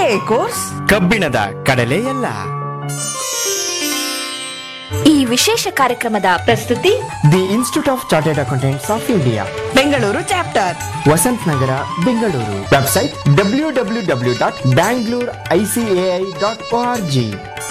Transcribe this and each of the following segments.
CA course ಕಬ್ಬಿಣದ ಕಡಲೆಯಲ್ಲ ಈ ವಿಶೇಷ ಕಾರ್ಯಕ್ರಮದ ಪ್ರಸ್ತುತಿ the institute of chartered accountants of India Bengaluru chapter Vasanth Nagar Bengaluru website W W W dot Bangalore ICAI dot O R G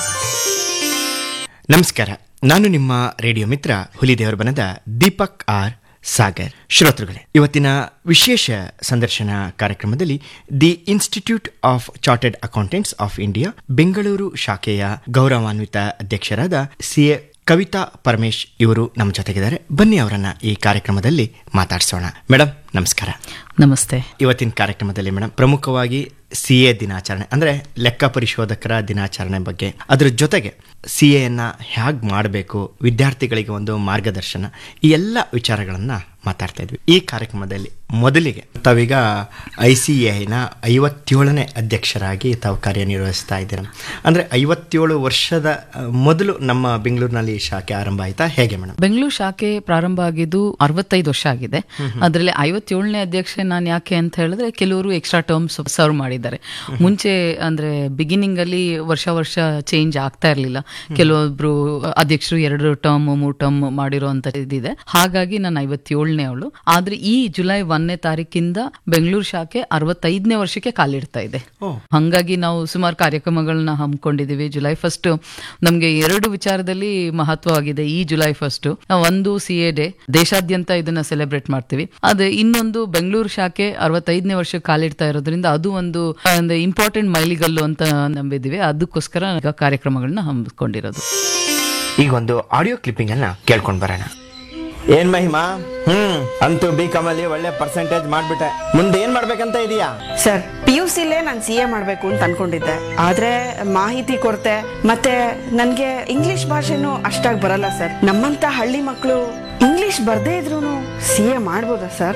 ನಮಸ್ಕಾರ ನಾನು ನಿಮ್ಮ ರೇಡಿಯೋ ಮಿತ್ರ ಹುಲಿದೇವರ ಬನದ ದೀಪಕ್ ಆರ್ ಸಾಗರ್ ಶ್ರೋತೃಗಳೇ ಇವತ್ತಿನ ವಿಶೇಷ ಸಂದರ್ಶನ ಕಾರ್ಯಕ್ರಮದಲ್ಲಿ the institute of chartered accountants of India Bengaluru ಶಾಖೆಯ ಗೌರವಾನ್ವಿತ ಅಧ್ಯಕ್ಷರಾದ ಸಿ ಎ ಕವಿತಾ ಪರಮೇಶ್ ಇವರು ನಮ್ಮ ಜೊತೆಗಿದ್ದಾರೆ ಬನ್ನಿ ಅವರನ್ನ ಈ ಕಾರ್ಯಕ್ರಮದಲ್ಲಿ ಮಾತಾಡಿಸೋಣ ಮೇಡಮ್ ನಮಸ್ಕಾರ ನಮಸ್ತೆ ಇವತ್ತಿನ ಕಾರ್ಯಕ್ರಮದಲ್ಲಿ ಮೇಡಮ್ ಪ್ರಮುಖವಾಗಿ ಸಿ ಎ ದಿನಾಚರಣೆ ಅಂದರೆ ಲೆಕ್ಕ ಪರಿಶೋಧಕರ ದಿನಾಚರಣೆ ಬಗ್ಗೆ ಅದರ ಜೊತೆಗೆ ಸಿ ಎನ್ನ ಹೇಗೆ ಮಾಡಬೇಕು ವಿದ್ಯಾರ್ಥಿಗಳಿಗೆ ಒಂದು ಮಾರ್ಗದರ್ಶನ ಈ ಎಲ್ಲ ವಿಚಾರಗಳನ್ನು ಮಾತಾಡ್ತಾ ಇದ್ವಿ ಈ ಕಾರ್ಯಕ್ರಮದಲ್ಲಿ ಮೊದಲಿಗೆ ತಾವೀಗ ಐ ಸಿ ಎನ ಐವತ್ತೇಳನೇ ಅಧ್ಯಕ್ಷರಾಗಿ ತಾವು ಕಾರ್ಯನಿರ್ವಹಿಸ್ತಾ ಇದ್ದೀರ ಅಂದರೆ ಐವತ್ತೇಳು ವರ್ಷದ ಆ, ಮೊದಲು ನಮ್ಮ ಬೆಂಗಳೂರಿನಲ್ಲಿ ಈ ಶಾಖೆ ಆರಂಭ ಆಯ್ತಾ ಹೇಗೆ ಮೇಡಮ್ ಬೆಂಗಳೂರು ಶಾಖೆ ಪ್ರಾರಂಭ ಆಗಿದ್ದು ಅರವತ್ತೈದು ವರ್ಷ ಆಗಿದೆ ಅದರಲ್ಲಿ ಐವತ್ತೇಳನೇ ಅಧ್ಯಕ್ಷೆ ನಾನು ಯಾಕೆ ಅಂತ ಹೇಳಿದ್ರೆ ಕೆಲವರು ಎಕ್ಸ್ಟ್ರಾ ಟರ್ಮ್ಸ್ ಸರ್ವ್ ಮಾಡಿದ್ದಾರೆ ಮುಂಚೆ ಅಂದ್ರೆ ಬಿಗಿನಿಂಗ್ ಅಲ್ಲಿ ವರ್ಷ ವರ್ಷ ಚೇಂಜ್ ಆಗ್ತಾ ಇರಲಿಲ್ಲ ಕೆಲವೊಬ್ರು ಅಧ್ಯಕ್ಷರು ಎರಡು ಟರ್ಮ್ ಮೂರು ಟರ್ಮ್ ಮಾಡಿರುವಂತ ಇದಿದೆ ಹಾಗಾಗಿ ನಾನು ಐವತ್ತೇಳನೇ ಅವಳು ಆದ್ರೆ ಈ ಜುಲೈ ಒಂದನೇ ತಾರೀಕಿಂದ ಬೆಂಗಳೂರು ಶಾಖೆ ಅರವತ್ತೈದನೇ ವರ್ಷಕ್ಕೆ ಕಾಲಿಡ್ತಾ ಇದೆ ಹಂಗಾಗಿ ನಾವು ಸುಮಾರು ಕಾರ್ಯಕ್ರಮಗಳನ್ನ ಹಮ್ಮಿಕೊಂಡಿದೀವಿ ಜುಲೈ ಫಸ್ಟ್ ನಮ್ಗೆ ಎರಡು ವಿಚಾರದಲ್ಲಿ ಮಹತ್ವವಾಗಿದೆ ಈ ಜುಲೈ ಫಸ್ಟ್ ಒಂದು ಸಿ ಎ ಡೇ ದೇಶಾದ್ಯಂತ ಇದನ್ನ ಸೆಲೆಬ್ರೇಟ್ ಮಾಡ್ತೀವಿ ಅದೇ ಇನ್ನೊಂದು ಬೆಂಗಳೂರು ಶಾಖೆ ಅರವತ್ತೈದನೇ ವರ್ಷಕ್ಕೆ ಕಾಲಿಡ್ತಾ ಇರೋದ್ರಿಂದ ಅದು ಒಂದು ಒಂದು ಇಂಪಾರ್ಟೆಂಟ್ ಮೈಲಿಗಲ್ಲು ಅಂತ ನಂಬಿದ್ದೀವಿ ಅದಕ್ಕೋಸ್ಕರ ಈಗ ಕಾರ್ಯಕ್ರಮಗಳನ್ನ ಹಮ್ಮಿಕೊಂಡಿರೋದು ಈಗ ಒಂದು ಆಡಿಯೋ ಕ್ಲಿಪ್ಪಿಂಗ್ ಅನ್ನ ಕೇಳ್ಕೊಂಡ್ ಬರೋಣ ಏನ್ ಮಹಿಮಾ ಹ್ಮ್ ಅಂತೂ ಬಿ ಅಲ್ಲಿ ಒಳ್ಳೆ ಪರ್ಸೆಂಟೇಜ್ ಮಾಡ್ಬಿಟ್ಟೆ ಮುಂದೆ ಏನ್ ಮಾಡ್ಬೇಕಂತ ಇದೀಯಾ ಸರ್ ಪಿ ಯು ಸಿಲೇ ನಾನು ಸಿ ಎ ಮಾಡಬೇಕು ಅಂತ ಅನ್ಕೊಂಡಿದ್ದೆ ಆದ್ರೆ ಮಾಹಿತಿ ಕೊರತೆ ಮತ್ತೆ ನನಗೆ ಇಂಗ್ಲಿಷ್ ಭಾಷೆನೂ ಅಷ್ಟಾಗಿ ಬರಲ್ಲ ಸರ್ ನಮ್ಮಂತ ಹಳ್ಳಿ ಮಕ್ಕಳು ಇಂಗ್ಲಿಷ್ ಬರ್ದೇ ಇದ್ರು ಸಿ ಎ ಮಾಡ್ಬೋದಾ ಸರ್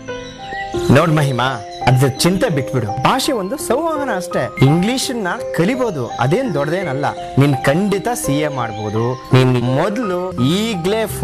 ನೋಡ್ ಮಹಿಮಾ ಅದ್ರ ಚಿಂತೆ ಬಿಟ್ಬಿಡು ಭಾಷೆ ಒಂದು ಸಂವಹನ ಅಷ್ಟೇ ಇಂಗ್ಲಿಷ್ ನ ಕಲಿಬಹುದು ಅದೇನ್ ದೊಡ್ಡದೇನಲ್ಲ ನೀನ್ ಖಂಡಿತ ಸಿ ಎ ಮಾಡ್ಬೋದು ನೀನ್ ಮೊದಲು ಈಗ್ಲೇ